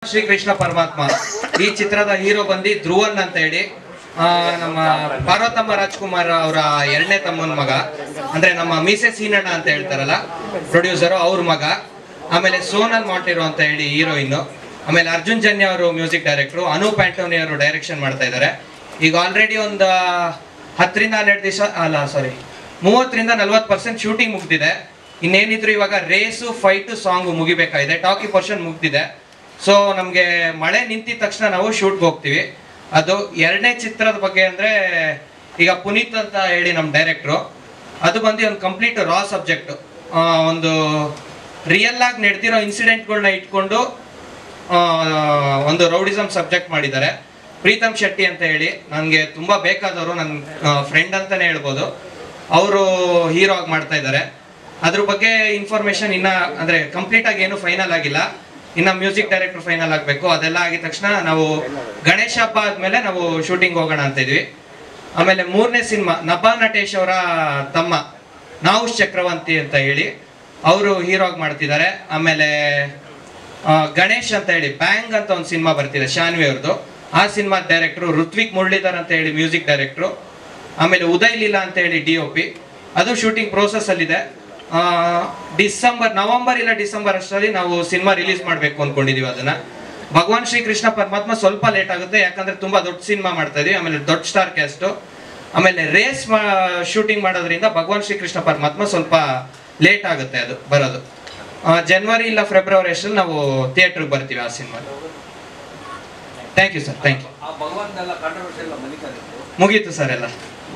ಶ್ರೀಕೃಷ್ಣ ಪರಮಾತ್ಮ ಈ ಚಿತ್ರದ ಹೀರೋ ಬಂದು ಧ್ರುವನ್ ಅಂತ ಹೇಳಿ ಆ, ನಮ್ಮ ಪಾರ್ವತಮ್ಮ ರಾಜ್ಕುಮಾರ್ ಅವರ ಎರಡನೇ ತಮ್ಮನ ಮಗ ಅಂದ್ರೆ ನಮ್ಮ ಮೀಸೆ ಸೀನಣ್ಣ ಅಂತ ಹೇಳ್ತಾರಲ್ಲ ಪ್ರೊಡ್ಯೂಸರು ಅವ್ರ ಮಗ ಆಮೇಲೆ ಸೋನಲ್ ಮಾಂಟಿರೋ ಅಂತ ಹೇಳಿ ಹೀರೋಯಿನ್ ಆಮೇಲೆ ಅರ್ಜುನ್ ಜನ್ಯ ಅವರು ಮ್ಯೂಸಿಕ್ ಡೈರೆಕ್ಟ್ರು ಅನೂಪ್ ಆಂಟೋನಿ ಅವರು ಡೈರೆಕ್ಷನ್ ಮಾಡ್ತಾ ಇದ್ದಾರೆ ಈಗ ಆಲ್ರೆಡಿ ಒಂದು ಹತ್ತರಿಂದ ಹನ್ನೆರಡು ದಿವಸ ಅಲ್ಲ ಸಾರಿ ಮೂವತ್ತರಿಂದ ನಲ್ವತ್ತು ಪರ್ಸೆಂಟ್ ಶೂಟಿಂಗ್ ಮುಗ್ದಿದೆ ಇನ್ನೇನಿದ್ರು ಇವಾಗ ರೇಸು ಫೈಟು ಸಾಂಗ್ ಮುಗಿಬೇಕಾಗಿದೆ ಟಾಕಿ ಪೋರ್ಷನ್ ಮುಗ್ದಿದೆ ಸೊ ನಮಗೆ ಮಳೆ ನಿಂತಿದ ತಕ್ಷಣ ನಾವು ಶೂಟ್ಗೆ ಹೋಗ್ತೀವಿ ಅದು ಎರಡನೇ ಚಿತ್ರದ ಬಗ್ಗೆ ಅಂದರೆ ಈಗ ಪುನೀತ್ ಅಂತ ಹೇಳಿ ನಮ್ಮ ಡೈರೆಕ್ಟ್ರು ಅದು ಬಂದು ಒಂದು ಕಂಪ್ಲೀಟ್ ರಾ ಸಬ್ಜೆಕ್ಟು ಒಂದು ರಿಯಲ್ ಆಗಿ ನಡೆದಿರೋ ಇನ್ಸಿಡೆಂಟ್ಗಳನ್ನ ಇಟ್ಕೊಂಡು ಆ, ಒಂದು ರೌಡಿಸಮ್ ಸಬ್ಜೆಕ್ಟ್ ಮಾಡಿದ್ದಾರೆ ಪ್ರೀತಮ್ ಶೆಟ್ಟಿ ಅಂತ ಹೇಳಿ ನನಗೆ ತುಂಬ ಬೇಕಾದವರು ನನ್ನ ಫ್ರೆಂಡ್ ಅಂತಲೇ ಹೇಳ್ಬೋದು ಅವರು ಹೀರೋ ಆಗಿ ಮಾಡ್ತಾ ಇದ್ದಾರೆ ಅದ್ರ ಬಗ್ಗೆ ಇನ್ಫಾರ್ಮೇಶನ್ ಇನ್ನ ಅಂದ್ರೆ ಕಂಪ್ಲೀಟ್ ಆಗಿ ಏನು ಫೈನಲ್ ಆಗಿಲ್ಲ ಇನ್ನ ಮ್ಯೂಸಿಕ್ ಡೈರೆಕ್ಟರ್ ಫೈನಲ್ ಆಗಬೇಕು ಅದೆಲ್ಲ ಆಗಿದ ತಕ್ಷಣ ನಾವು ಗಣೇಶ ಹಬ್ಬ ಆದ್ಮೇಲೆ ನಾವು ಶೂಟಿಂಗ್ ಹೋಗೋಣ ಅಂತ ಇದ್ವಿ ಆಮೇಲೆ ಮೂರನೇ ಸಿನಿಮಾ ನಭಾ ನಟೇಶ್ ಅವರ ತಮ್ಮ ನಾವು ಚಕ್ರವಂತಿ ಅಂತ ಹೇಳಿ ಅವರು ಹೀರೋ ಆಗಿ ಮಾಡ್ತಿದ್ದಾರೆ ಆಮೇಲೆ ಆ, ಗಣೇಶ್ ಅಂತ ಹೇಳಿ ಬ್ಯಾಂಗ್ ಅಂತ ಒಂದು ಸಿನಿಮಾ ಬರ್ತಿದೆ ಶಾನ್ವಿ ಅವ್ರದ್ದು ಆ ಸಿನಿಮಾ ಡೈರೆಕ್ಟ್ರು ಋತ್ವಿಕ್ ಮುರಳೀಧರ್ ಅಂತ ಹೇಳಿ ಮ್ಯೂಸಿಕ್ ಡೈರೆಕ್ಟ್ರು ಆಮೇಲೆ ಉದಯ್ ಲೀಲಾ ಅಂತ ಹೇಳಿ ಡಿ ಒ ಪಿ ಅದು ಶೂಟಿಂಗ್ ಪ್ರೋಸೆಸ್ ಅಲ್ಲಿದೆ ಆ, ಡಿಸೆಂಬರ್ ನವೆಂಬರ್ ಇಲ್ಲ ಡಿಸೆಂಬರ್ ಅಷ್ಟರಲ್ಲಿ ನಾವು ಸಿನಿಮಾ ರಿಲೀಸ್ ಮಾಡಬೇಕು ಅನ್ಕೊಂಡಿದೀವಿ ಅದನ್ನ ಭಗವಾನ್ ಶ್ರೀ ಕೃಷ್ಣ ಪರಮಾತ್ಮ ಸ್ವಲ್ಪ ಲೇಟ್ ಆಗುತ್ತೆ ಯಾಕಂದ್ರೆ ತುಂಬಾ ದೊಡ್ಡ ಸಿನಿಮಾ ಮಾಡ್ತಾ ಇದೀವಿ ಆಮೇಲೆ ದೊಡ್ಡ ಸ್ಟಾರ್ ಕ್ಯಾಸ್ಟು ಆಮೇಲೆ ರೇಸ್ ಶೂಟಿಂಗ್ ಮಾಡೋದ್ರಿಂದ ಭಗವಾನ್ ಶ್ರೀ ಕೃಷ್ಣ ಪರಮಾತ್ಮ ಸ್ವಲ್ಪ ಲೇಟ್ ಆಗುತ್ತೆ ಅದು ಬರೋದು ಜನವರಿ ಇಲ್ಲ ಫೆಬ್ರವರಿ ಅಷ್ಟರಲ್ಲಿ ನಾವು ಥಿಯೇಟ್ರಿಗೆ ಬರ್ತೀವಿ ಆ cinema thank you sir thank you ಆ ಭಗವಂತನೆಲ್ಲ ಕಾಂಟ್ರವರ್ಸಿ ಎಲ್ಲ ಮನಿತಾರಿತ್ತು ಮುಗೀತು ಸರ್ ಎಲ್ಲ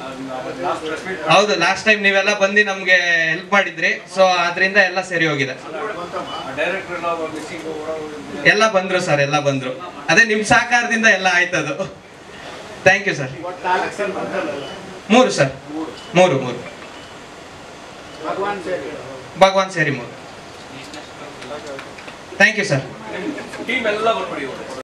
ಹೌದು ಲಾಸ್ಟ್ ಟೈಮ್ ನೀವೆಲ್ಲ ಬಂದು ನಮ್ಗೆ ಹೆಲ್ಪ್ ಮಾಡಿದ್ರಿ ಸೊ ಅದರಿಂದ ಎಲ್ಲ ಸರಿ ಹೋಗಿದೆ ಡೈರೆಕ್ಟರ್ ಎಲ್ಲ ಮಿಸ್ಸಿಂಗ್ ಎಲ್ಲ ಬಂದ್ರು ಸರ್ ಎಲ್ಲ ಬಂದ್ರು ಅದೇ ನಿಮ್ ಸಹಕಾರದಿಂದ ಎಲ್ಲ ಆಯ್ತದು ಥ್ಯಾಂಕ್ ಯು ಸರ್ ಮೂರು ಸರ್ ಮೂರು ಮೂರು ಭಗವಾನ್ ಸೇರಿ ಮೂರು ಥ್ಯಾಂಕ್ ಯು ಸರ್ ಟೀಮ್ ಎಲ್ಲ ಬರ್ಬಿಡಿ ಇವ್ರು